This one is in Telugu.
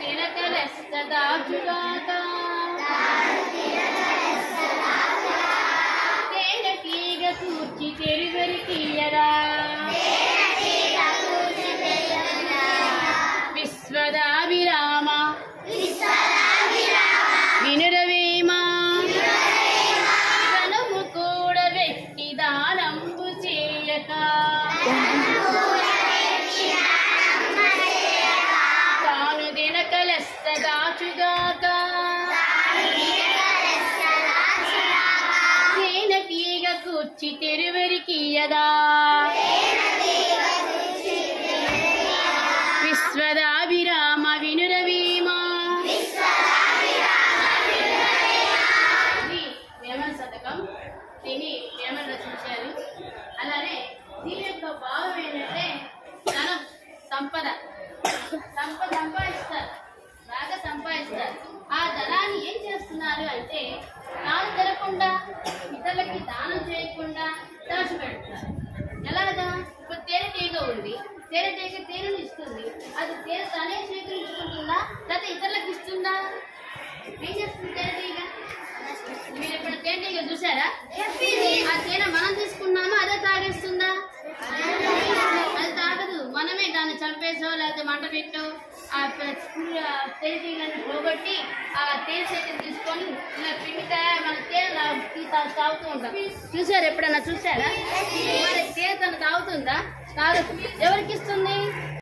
తినకలెస్తదాచుగాక తేనె తీగ కూర్చి తెరువరికీయరా విశ్వదాభిరామ వినురవేమా కనుము కూడా వ్యక్తి దానంబు చేయక తాను దినకలెస్త దాచుగాక తేనె తీగ కూర్చి తెరువరికీయదా విశ్వదాభిరామ వినురవీమా ఇది వేమన శతకం దీన్ని వేమన రచించారు అలానే దీని యొక్క భావం ఏంటంటే ధనం సంపద సంపద సంపాదిస్తారు బాగా సంపాదిస్తారు ఆ ధనాన్ని ఏం చేస్తున్నారు అంటే తాను తినకుండా ఇతరులకి దానం చేయకుండా దాచిపెడుతున్నారు ఎలాగా ఇప్పుడు తేనె తీగ ఉంది తేనె తీగ తేనెను ఇస్తుంది అది తేనె తనే స్వీకరించుకుంటుందా లేకపోతే ఇతరులకు ఇస్తుందా ఏం చేస్తుంది తేనె తీగ మీరు ఎప్పుడు తేనె తీగ చూసారా ఆ తేనె మనం తీసుకున్నామా అదే తాగేస్తుందా అది తాగదు మనమే దాన్ని చంపేసో లేకపోతే మంట పెట్టో ఆ ప- పుల్ల తేనె తీగలను పోగొట్టి ఆ తేనె చేతిని తీసుకొని ఇలా పిండితే మన తేనె లా- తీ- తా- తాగుతూ ఉంటాం చూసారు ఎప్పుడన్నా చూసారా మరి తేనె తను తాగుతుందా తాగదు ఎవరికి ఇస్తుంది